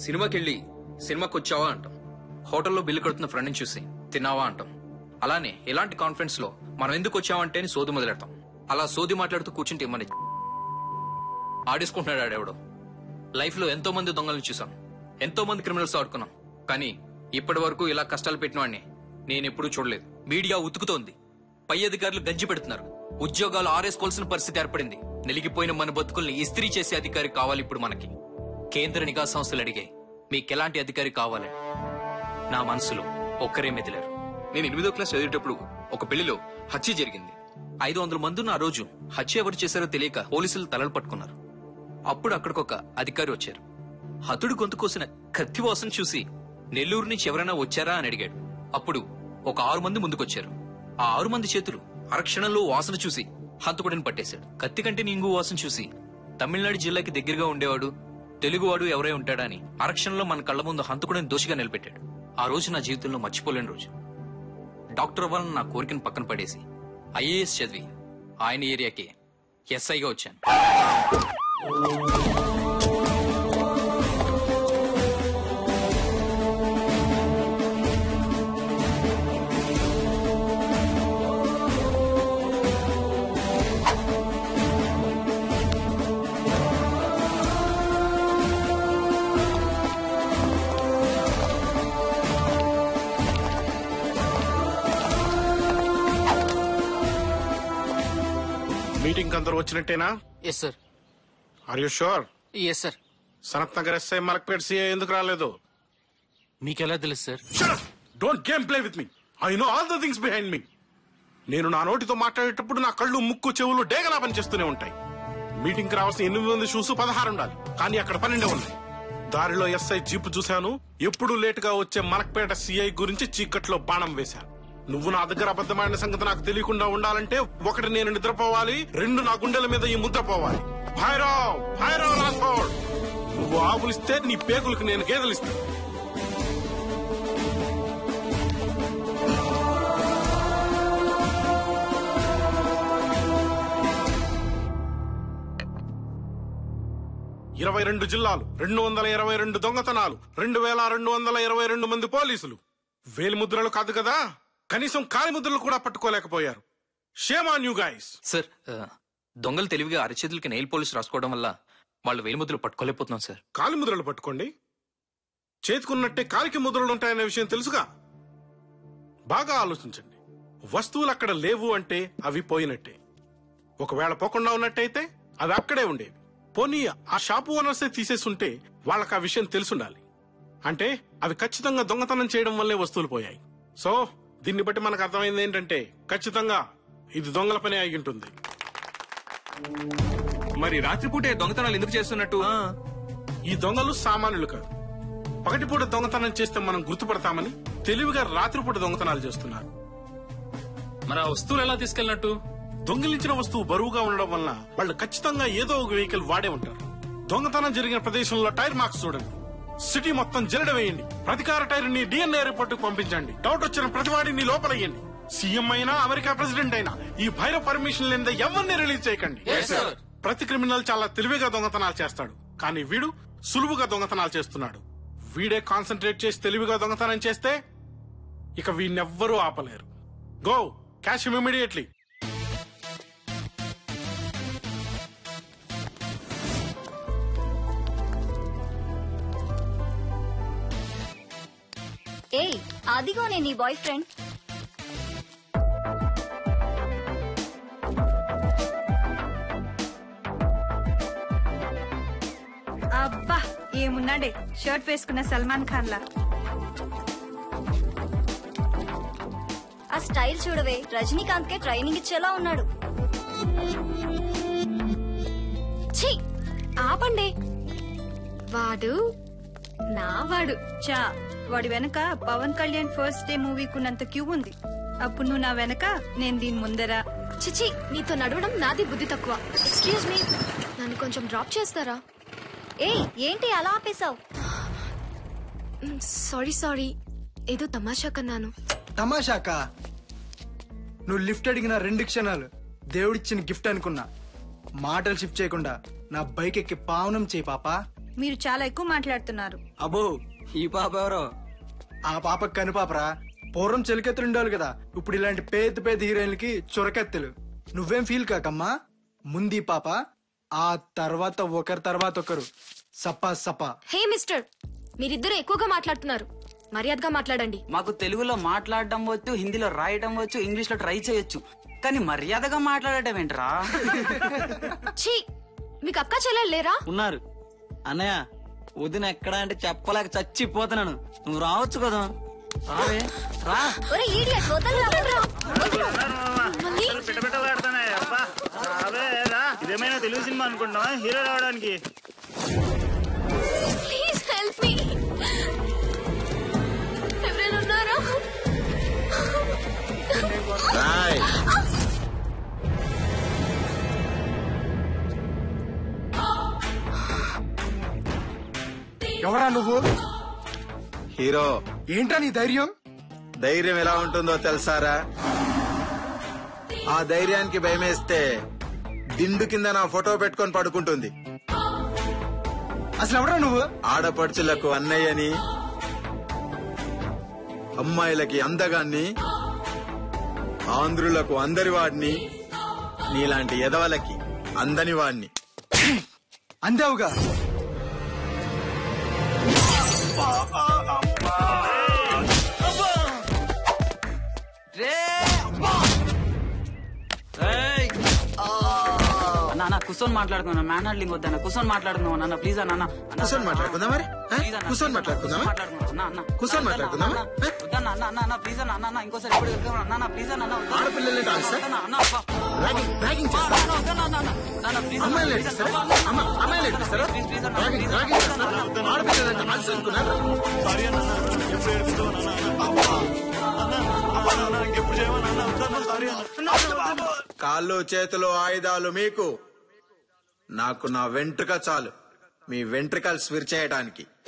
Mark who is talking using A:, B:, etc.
A: సినిమాకి వెళ్ళి సినిమాకి వచ్చావా అంటాం హోటల్లో బిల్లు కడుతున్న ఫ్రెండ్ని చూసి తిన్నావా అంటాం అలానే ఇలాంటి కాన్ఫరెన్స్ లో మనం ఎందుకు వచ్చామంటే అని సోది మొదలెడతాం అలా సోది మాట్లాడుతూ కూర్చుంటే మన ఆడేసుకుంటున్నాడు ఆడెవడో లైఫ్ లో ఎంతో మంది దొంగలను చూసాం ఎంతో మంది క్రిమినల్స్ ఆడుకున్నాం కానీ ఇప్పటి వరకు ఇలా కష్టాలు పెట్టిన వాడిని నేను ఎప్పుడూ చూడలేదు మీడియా ఉతుకుతోంది పై అధికారులు గంజి పెడుతున్నారు ఉద్యోగాలు ఆరేసుకోవాల్సిన పరిస్థితి ఏర్పడింది నిలిగిపోయిన మన బతుకుల్ని ఇస్త్రీ చేసే అధికారి కావాలి ఇప్పుడు మనకి కేంద్ర నిఘా సంస్థలు అడిగాయి మీకెలాంటి అధికారి కావాలని నా మనసులో ఒక్కరే మెదిలారు నేను ఎనిమిదో క్లాస్ చదివేటప్పుడు ఒక పెళ్లిలో హత్య జరిగింది ఐదు వందల మంది ఉన్న ఆ రోజు హత్య ఎవరు చేశారో తెలియక పోలీసులు తలలు పట్టుకున్నారు అప్పుడు అక్కడికొక అధికారి వచ్చారు హతుడు గొంతు కోసిన కత్తి వాసన చూసి నెల్లూరు నుంచి ఎవరైనా వచ్చారా అని అడిగాడు అప్పుడు ఒక ఆరు మంది ముందుకొచ్చారు ఆ ఆరు మంది చేతులు అరక్షణంలో వాసన చూసి హంతకుడిని పట్టేశాడు కత్తి కంటే నీంగు వాసన చూసి తమిళనాడు జిల్లాకి దగ్గరగా ఉండేవాడు తెలుగువాడు ఎవరై ఉంటాడా అని అరక్షణంలో మన కళ్ళ ముందు హంతకుడిని దోషిగా నిలబెట్టాడు ఆ రోజు నా జీవితంలో మర్చిపోలేని రోజు డాక్టర్ అవ్వాలని నా కోరికను పక్కన పడేసి ఐఏఎస్ చదివి ఆయన ఏరియాకి ఎస్ఐగా వచ్చాను
B: మీటింగ్ అందరూ వచ్చినట్టేనా
A: yes sir
B: are you sure
A: yes sir
B: Sanath Nagar SI Malakpet CI ఎందుకు రాలేదు
A: మీకెలా తెలుసు sir
B: don't game play with me I know all the things behind me నేను నా నోటితో మాట్లాడేటప్పుడు నా కళ్ళు ముక్కు చెవులు డేగలా పనిచేస్తూనే ఉంటాయి మీటింగ్ కి రావాల్సిన ఎనిమిది మంది షూస్ పదహారు ఉండాలి కానీ అక్కడ పన్నెండే ఉన్నాయి దారిలో ఎస్ఐ జీపు చూశాను ఎప్పుడు లేట్ గా వచ్చే మలక్పేట సిఐ గురించి చీకట్లో బాణం వేశాను నువ్వు నా దగ్గర అబద్ధమైన సంగతి నాకు తెలియకుండా ఉండాలంటే ఒకటి నేను నిద్రపోవాలి రెండు నా గుండెల మీద ఈ ముద్ర పోవాలి భైరవ్ భైరవ్ రాథోడ్ నువ్వు ఆవులిస్తే నీ పేగులకు నేను గేదెలిస్తాను ఇరవై రెండు జిల్లాలు రెండు వందల ఇరవై రెండు దొంగతనాలు రెండు వేల రెండు వందల ఇరవై రెండు మంది పోలీసులు వేలిముద్రలు కాదు కదా కనీసం కాలిముద్రలు కూడా పట్టుకోలేకపోయారు షేమా న్యూ గైస్
A: సార్ ఆ, దొంగలు తెలివిగా అరచేతులకి నెయిల్ పోలీస్ రాసుకోవడం వల్ల వాళ్ళు వేలిముద్రలు పట్టుకోలేకపోతున్నాం సార్
B: కాలిముద్రలు పట్టుకోండి చేతికున్నట్టే కాలికి ముద్రలు ఉంటాయనే విషయం తెలుసుగా బాగా ఆలోచించండి వస్తువులు అక్కడ లేవు అంటే అవి పోయినట్టే ఒకవేళ పోకుండా ఉన్నట్టయితే అవి అక్కడే ఉండేవి పోనీ ఆ షాపు ఓనర్సే తీసేసుంటే వాళ్ళకి ఆ విషయం తెలుసుండాలి అంటే అవి ఖచ్చితంగా దొంగతనం చేయడం వల్లే వస్తువులు పోయాయి సో దీన్ని బట్టి మనకు అర్థమైంది ఏంటంటే ఖచ్చితంగా ఇది దొంగల పని అయి ఉంటుంది
A: మరి రాత్రిపూటే దొంగతనాలు ఎందుకు చేస్తున్నట్టు
B: ఈ దొంగలు సామాన్యులు కాదు పగటిపూట దొంగతనం చేస్తే మనం గుర్తుపడతామని తెలివిగా రాత్రిపూట దొంగతనాలు చేస్తున్నారు
C: మరి ఆ వస్తువులు ఎలా తీసుకెళ్ళినట్టు
B: దొంగిలించిన వస్తువు బరువుగా ఉండడం వలన వాళ్ళు ఖచ్చితంగా ఏదో ఒక వెహికల్ వాడే ఉంటారు దొంగతనం జరిగిన ప్రదేశంలో టైర్ మార్క్స్ చూడండి సిటీ మొత్తం జల్లెడ వేయండి ప్రతికార టైర్ ని డిఎన్ఏ రిపోర్ట్ పంపించండి డౌట్ వచ్చిన ప్రతివాడిని లోపలయ్యండి సీఎం అయినా అమెరికా ప్రెసిడెంట్ అయినా ఈ భైరవ పర్మిషన్ లేని ఎవరిని రిలీజ్ చేయకండి ప్రతి క్రిమినల్ చాలా తెలివిగా దొంగతనాలు చేస్తాడు కానీ వీడు సులువుగా దొంగతనాలు చేస్తున్నాడు వీడే కాన్సన్ట్రేట్ చేసి తెలివిగా దొంగతనం చేస్తే ఇక వీణెవ్వరూ ఆపలేరు గో క్యాష్ ఇమీడియట్లీ
D: ఏయ్ అదిగోనే నీ బాయ్ ఫ్రెండ్
E: అబ్బా ఏమున్నాడే షర్ట్ వేసుకున్న సల్మాన్ ఖాన్ లా
D: ఆ స్టైల్ చూడవే రజనీకాంత్ కే ట్రైనింగ్ ఇచ్చేలా ఉన్నాడు
F: ఛీ ఆపండి వాడు నా వాడు
E: చా వాడి వెనక పవన్ కళ్యాణ్ ఫస్ట్ డే మూవీకున్నంత క్యూ ఉంది అప్పుడు నువ్వు నా వెనక నేను దీని ముందర
F: చిచి నీతో నడవడం నాది బుద్ధి తక్కువ ఎక్స్క్యూజ్ మీ నన్ను కొంచెం డ్రాప్ చేస్తారా
D: ఏయ్ ఏంటి అలా ఆపేశావు
F: సారీ సారీ ఏదో తమాషా కన్నాను
G: తమాషాకా నువ్వు లిఫ్ట్ అడిగిన రెండు క్షణాలు దేవుడిచ్చిన గిఫ్ట్ అనుకున్నా మాటలు షిఫ్ట్ చేయకుండా నా బైక్ ఎక్కి పావనం చేయి పాపా
E: మీరు చాలా ఎక్కువ మాట్లాడుతున్నారు
H: అబ్బో ఈ పాప ఎవరో
G: ఆ పాప కనుపాపరా పూర్వం చెలికెత్తులు ఉండేవాళ్ళు కదా ఇప్పుడు ఇలాంటి పేద పేద హీరోయిన్లకి చురకెత్తులు నువ్వేం ఫీల్ కాకమ్మా ముందు ఈ పాప ఆ తర్వాత ఒకరి తర్వాత ఒకరు సపా సపా
F: హే మిస్టర్ మీరిద్దరు ఎక్కువగా మాట్లాడుతున్నారు మర్యాదగా మాట్లాడండి
H: మాకు తెలుగులో మాట్లాడడం వచ్చు హిందీలో రాయడం వచ్చు ఇంగ్లీష్ లో ట్రై చేయొచ్చు కానీ మర్యాదగా మాట్లాడటం ఏంట్రా
F: ఛీ మీకు అక్క చెల్లెలు లేరా
H: ఉన్నారు అన్నయ్య వదిన ఎక్కడ అంటే చెప్పలేక చచ్చిపోతున్నాను నువ్వు రావచ్చు కదా రావే రా
D: ఒరే ఈడియట్ వదలరా
F: మళ్ళీ
I: ఇదేమైనా తెలుగు సినిమా అనుకుంటావా హీరో రావడానికి
F: ప్లీజ్ హెల్ప్ మీ ఎవరైనా ఉన్నారా
G: ఎవరా నువ్వు
J: హీరో
G: ఏంట్రా నీ ధైర్యం
J: ధైర్యం ఎలా ఉంటుందో తెలుసారా ఆ ధైర్యానికి భయమేస్తే దిండు కింద నా ఫోటో పెట్టుకొని పడుకుంటుంది
G: అసలు ఎవరా నువ్వు
J: ఆడపడుచులకు అన్నయ్యని అమ్మాయిలకి అందగాన్ని ఆంధ్రులకు అందరి వాడిని నీలాంటి ఎదవలకి అందని వాడిని
G: అందావుగా
H: రే నాన్న కూర్చొని మాట్లాడుకున్నా మ్యాన్ హ్యాండ్లింగ్ వద్దన్న కూర్చొని మాట్లాడుకుందాం నాన్న ప్లీజ్ అన్న
J: కూర్చొని మాట్లాడుకుందాం మరి ఆ? కూర్చొని మాట్లాడుకుందామా కూర్చొని మాట్లాడుకుందామా?
H: ప్లీజ్ అన్న అన్న ఇంకోసారి ఎప్పుడు వెళ్తాం అన్న ప్లీజ్ అన్న
J: ఆడపిల్లల్ని డాన్స్ ర్యాగింగ్ ర్యాగింగ్ చేస్తారా అమ్మాయిలు ఏడిపిస్తారా? అమ్మ- అమ్మాయిలు ఏడిపిస్తారా? ర్యాగింగ్ ర్యాగింగ్ చేస్తారా? ఆడపిల్లలంటే డాన్స్ అనుకున్నారా? కాళ్ళు చేతులు ఆయుధాలు మీకు నాకు నా వెంట్రుక చాలు మీ వెంట్రుకలు స్విర్ చేయడానికి